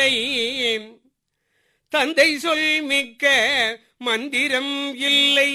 இல்லை தந்தை சொல் மிக்க மந்திரம் இல்லை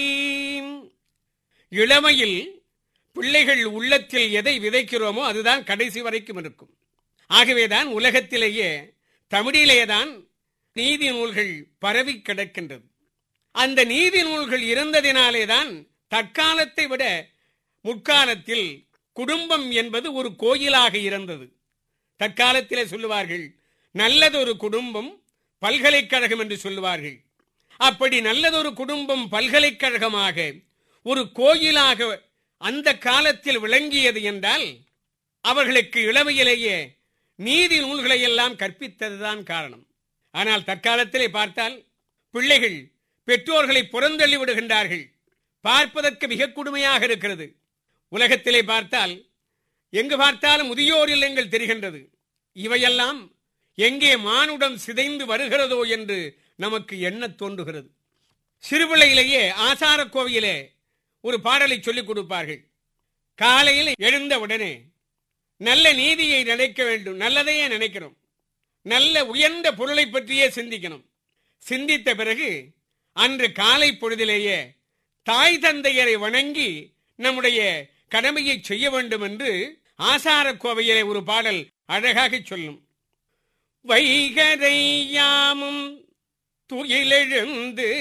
இளமையில் பிள்ளைகள் உள்ளத்தில் எதை விதைக்கிறோமோ அதுதான் கடைசி வரைக்கும் இருக்கும் ஆகவேதான் உலகத்திலேயே தமிழிலேதான் நீதி நூல்கள் பரவி கிடக்கின்றது அந்த நீதி நூல்கள் இருந்ததினாலேதான் தற்காலத்தை விட முற்காலத்தில் குடும்பம் என்பது ஒரு கோயிலாக இருந்தது தற்காலத்திலே சொல்லுவார்கள் நல்லதொரு குடும்பம் பல்கலைக்கழகம் என்று சொல்லுவார்கள் அப்படி நல்லதொரு குடும்பம் பல்கலைக்கழகமாக ஒரு கோயிலாக அந்த காலத்தில் விளங்கியது என்றால் அவர்களுக்கு இளமையிலேயே நீதி நூல்களை எல்லாம் கற்பித்ததுதான் காரணம் ஆனால் தற்காலத்திலே பார்த்தால் பிள்ளைகள் பெற்றோர்களை புறந்தள்ளி விடுகின்றார்கள் பார்ப்பதற்கு மிக கொடுமையாக இருக்கிறது உலகத்திலே பார்த்தால் எங்கு பார்த்தாலும் முதியோர் இல்லங்கள் தெரிகின்றது இவையெல்லாம் எங்கே மானுடம் சிதைந்து வருகிறதோ என்று நமக்கு எண்ணத் தோன்றுகிறது சிறுபிள்ளையிலேயே ஆசார கோவிலே ஒரு பாடலை சொல்லிக் கொடுப்பார்கள் காலையில் எழுந்த உடனே நல்ல நீதியை நினைக்க வேண்டும் நல்லதையே நினைக்கிறோம் நல்ல உயர்ந்த பொருளை பற்றியே சிந்திக்கணும் சிந்தித்த பிறகு அன்று காலை பொழுதிலேயே தாய் தந்தையரை வணங்கி நம்முடைய கடமையை செய்ய வேண்டும் என்று ஆசார கோவையிலே ஒரு பாடல் அழகாக சொல்லும் வைகரை யாமும் துயிலெழுந்து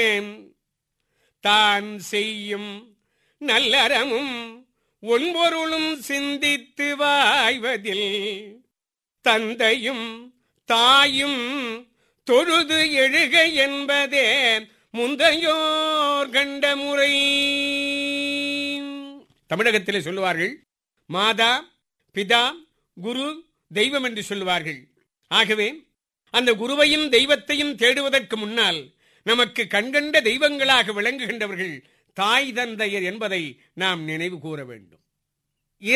தான் செய்யும் நல்லறமும் ஒன்பொருளும் சிந்தித்து வாய்வதில் தந்தையும் தாயும் தொழுது எழுக என்பதே முந்தையோர் கண்ட முறை தமிழகத்திலே சொல்லுவார்கள் மாதா பிதா குரு தெய்வம் என்று சொல்லுவார்கள் ஆகவே அந்த குருவையும் தெய்வத்தையும் தேடுவதற்கு முன்னால் நமக்கு கண்கண்ட தெய்வங்களாக விளங்குகின்றவர்கள் தாய் தந்தையர் என்பதை நாம் நினைவு கூற வேண்டும்